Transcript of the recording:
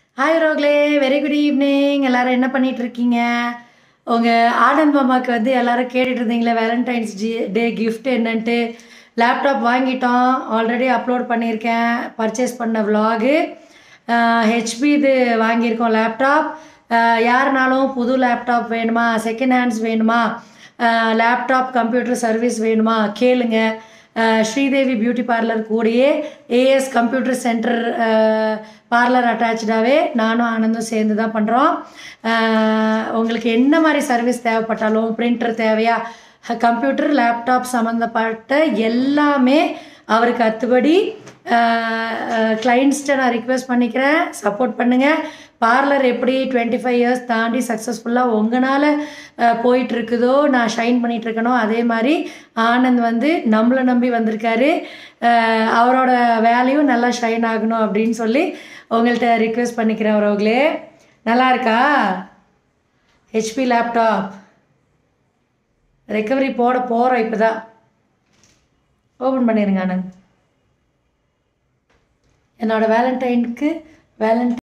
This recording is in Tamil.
ஹாய் ரோக்லே வெரி குட் ஈவினிங் எல்லாரும் என்ன பண்ணிட்டு இருக்கீங்க உங்கள் ஆனந்த் மாமாவுக்கு வந்து எல்லாரும் கேட்டுட்டு இருந்தீங்களே வேலண்டைன்ஸ் ஜி டே gift என்னன்ட்டு லேப்டாப் வாங்கிட்டோம் ஆல்ரெடி அப்லோட் பண்ணியிருக்கேன் பர்ச்சேஸ் பண்ண விலாகு ஹெச்பி இது வாங்கியிருக்கோம் லேப்டாப் யாருனாலும் புது லேப்டாப் வேணுமா செகண்ட் ஹேண்ட்ஸ் வேணுமா லேப்டாப் கம்ப்யூட்டர் சர்வீஸ் வேணுமா கேளுங்க அஹ் ஸ்ரீதேவி பியூட்டி பார்லர் கூடயே ஏஎஸ் கம்ப்யூட்டர் சென்டர் பார்லர் அட்டாச்சாகவே நானும் ஆனந்தும் சேர்ந்து தான் பண்ணுறோம் உங்களுக்கு என்ன மாதிரி சர்வீஸ் தேவைப்பட்டாலும் பிரிண்டர் தேவையா கம்ப்யூட்டர் லேப்டாப் சம்மந்தப்பட்ட எல்லாமே அவருக்கு அத்துபடி கிளைண்ட்ஸ்கிட்ட நான் ரிக்வெஸ்ட் பண்ணிக்கிறேன் சப்போர்ட் பண்ணுங்கள் பார்லர் எப்படி டுவெண்ட்டி ஃபைவ் இயர்ஸ் தாண்டி சக்ஸஸ்ஃபுல்லாக உங்களால் போயிட்டுருக்குதோ நான் ஷைன் பண்ணிகிட்ருக்கனோ அதே மாதிரி ஆனந்த் வந்து நம்மளை நம்பி வந்திருக்காரு அஹ் அவரோட வேலையும் நல்லா ஷைன் ஆகணும் அப்படின்னு சொல்லி உங்கள்கிட்ட ரிக்வெஸ்ட் பண்ணிக்கிறேன் அவர்களே நல்லா இருக்கா ஹெச்பி லேப்டாப் ரெக்கவரி போட போகிறோம் இப்போ தான் ஓப்பன் பண்ணிடுங்க ஆனந்த் என்னோட வேலண்டைனுக்கு வேலண்டைன்